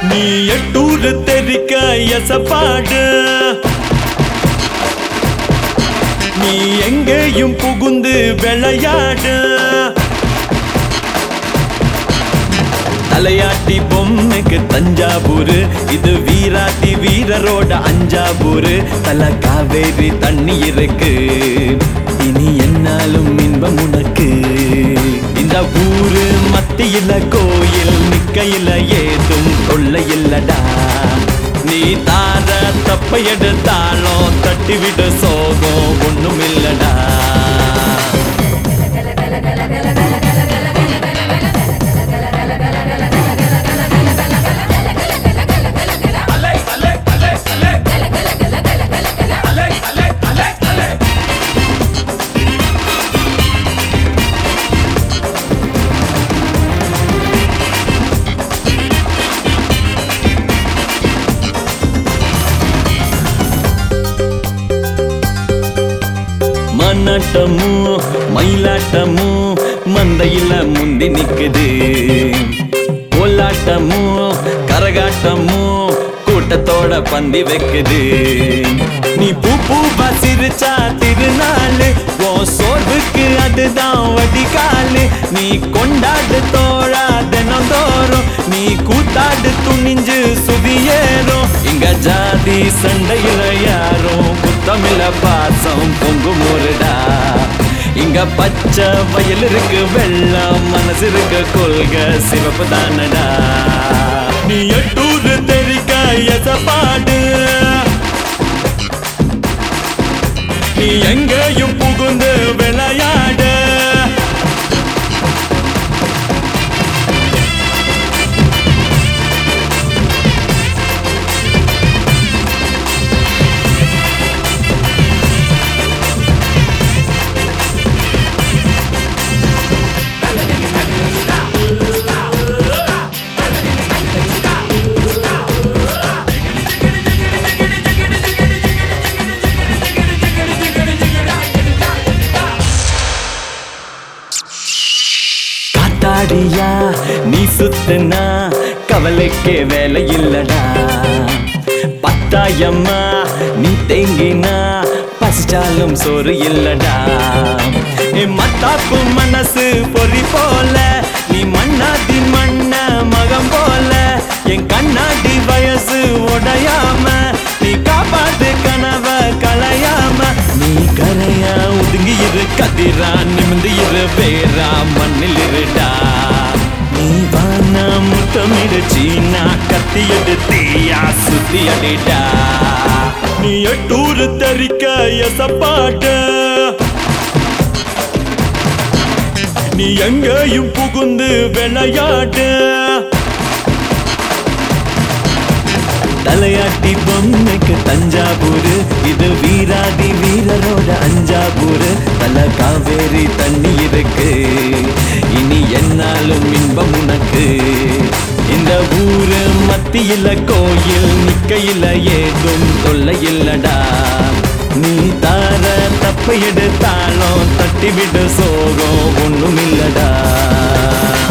நீ எட்டூரு தெரிக்க எசப்பாடு நீ எங்கேயும் புகுந்து விளையாடு தலையாட்டி பொம்மைக்கு தஞ்சாவூரு இது வீராட்டி வீரரோட அஞ்சாவூரு தல காவேரி தண்ணி இருக்கு இனி என்னாலும் இன்பம் உனக்கு இந்த ஊரு மத்தியில கோயில் நிக்கையில ஏதும் தொல்லை இல்லடா நீ தார தப்ப எடுத்தாலும் தட்டி விட சோகம் ஒண்ணும் இல்லடா மன்னாட்டமும் மயிலாட்டமும் மந்தையில முந்தி நிக்குது கோலாட்டமும் கரகாட்டமும் கூட்டத்தோட பந்தி வைக்குது நீ பூ பூவா சிரிச்சா திருநாள் உன் சோர்வுக்கு அதுதான் வடிகாலு நீ கொண்டாடு தோழா தினந்தோறும் நீ கூத்தாடு துணிஞ்சு சுதியேறும் இங்க ஜாதி சண்டையில யாரும் குத்தமில்ல பாசம் பொங்கு முருடா இங்க பச்சை வயல் இருக்கு வெள்ளம் மனசு இருக்கு கொள்க சிவப்பு தானடா நீ எட்டூரு தெரிக்க எசப்பாடு நீ எங்கேயும் புகுந்து விளையாடு காத்தாடியா நீ சுத்துனா கவலைக்கே வேலை இல்லடா பத்தாயம்மா நீ தேங்கினா பசிச்சாலும் சோறு இல்லடா என் மத்தாப்பு மனசு பொறி போல நீ மண்ணாதி மண்ண மகம் போல என் கண்ணாடி வயசு உடையாம நீ காப்பாத்து கனவ களையாம நீ கரையா ஒதுங்கி இரு கதிரா நிமிந்து இரு வேறா மண்ணில் இருடா நீ வானா முத்தமிடு சீனா கத்தி எடுத்தியா சுத்தி அடிடா நீ எட்டூரு தெரிக்க எசப்பாட்டு நீ எங்கேயும் புகுந்து விளையாடு தலையாட்டி பொம்மைக்கு தஞ்சாவூரு இது வீராதி வீரரோட அஞ்சாவூரு தல காவேரி தண்ணி இருக்கு இனி என்னாலும் இன்பம் உனக்கு இந்த ஊரு மத்தியில கோயில் நிக்கையில ஏதும் தொல்லை இல்லடா நீ தார தப்ப எடுத்தாலும் தட்டி விடு சோகம் ஒண்ணும் இல்லடா